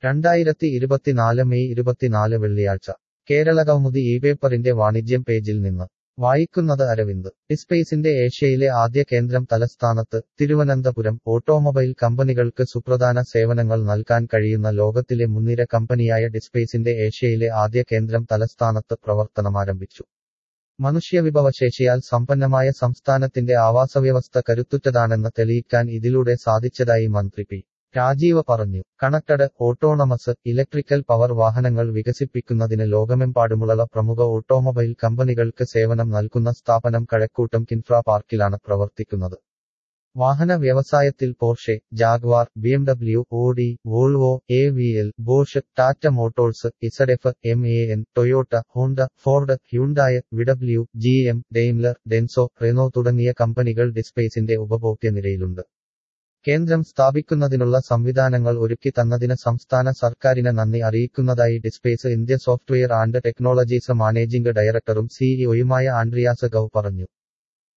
രണ്ടായിരത്തി ഇരുപത്തിനാല് മെയ് ഇരുപത്തിനാല് വെള്ളിയാഴ്ച കേരള കൗമുദി ഈ പേപ്പറിന്റെ വാണിജ്യം പേജിൽ നിന്ന് വായിക്കുന്നത് അരവിന്ദ് ഡിസ്പേസിന്റെ ഏഷ്യയിലെ ആദ്യ കേന്ദ്രം തലസ്ഥാനത്ത് തിരുവനന്തപുരം ഓട്ടോമൊബൈൽ കമ്പനികൾക്ക് സുപ്രധാന സേവനങ്ങൾ നൽകാൻ കഴിയുന്ന ലോകത്തിലെ മുൻനിര കമ്പനിയായ ഡിസ്പേസിന്റെ ഏഷ്യയിലെ ആദ്യ കേന്ദ്രം തലസ്ഥാനത്ത് പ്രവർത്തനമാരംഭിച്ചു മനുഷ്യവിഭവശേഷിയാൽ സമ്പന്നമായ സംസ്ഥാനത്തിന്റെ ആവാസവ്യവസ്ഥ കരുത്തുറ്റതാണെന്ന് തെളിയിക്കാൻ ഇതിലൂടെ സാധിച്ചതായി മന്ത്രി പി രാജീവ പറഞ്ഞു കണക്ടഡ് ഓട്ടോണമസ് ഇലക്ട്രിക്കൽ പവർ വാഹനങ്ങൾ വികസിപ്പിക്കുന്നതിന് ലോകമെമ്പാടുമുള്ള പ്രമുഖ ഓട്ടോമൊബൈൽ കമ്പനികൾക്ക് സേവനം നൽകുന്ന സ്ഥാപനം കഴക്കൂട്ടം കിൻഫ്ര പാർക്കിലാണ് പ്രവർത്തിക്കുന്നത് വാഹന വ്യവസായത്തിൽ Porsche Jaguar BMW Audi Volvo A V L Bosch Tata Motors Z F M A N Toyota Honda Ford Hyundai V W G M Daimler Denso Renault തുടങ്ങിയ കമ്പനികൾ ഡിസ്പേസിന്റെ ഉപഭോക്തൃ നിരയിലുണ്ട് കേന്ദ്രം സ്ഥാപിക്കുന്നതിനുള്ള സംവിധാനങ്ങൾ ഒരുക്കി തന്നതിന് സംസ്ഥാന സർക്കാരിന് നന്ദി അറിയിക്കുന്നതായി dSPACE India software and technologies managing ഡയറക്ടറും സിഇഒയുമായ ആൻഡ്രിയാസ് ഗൌ പറഞ്ഞു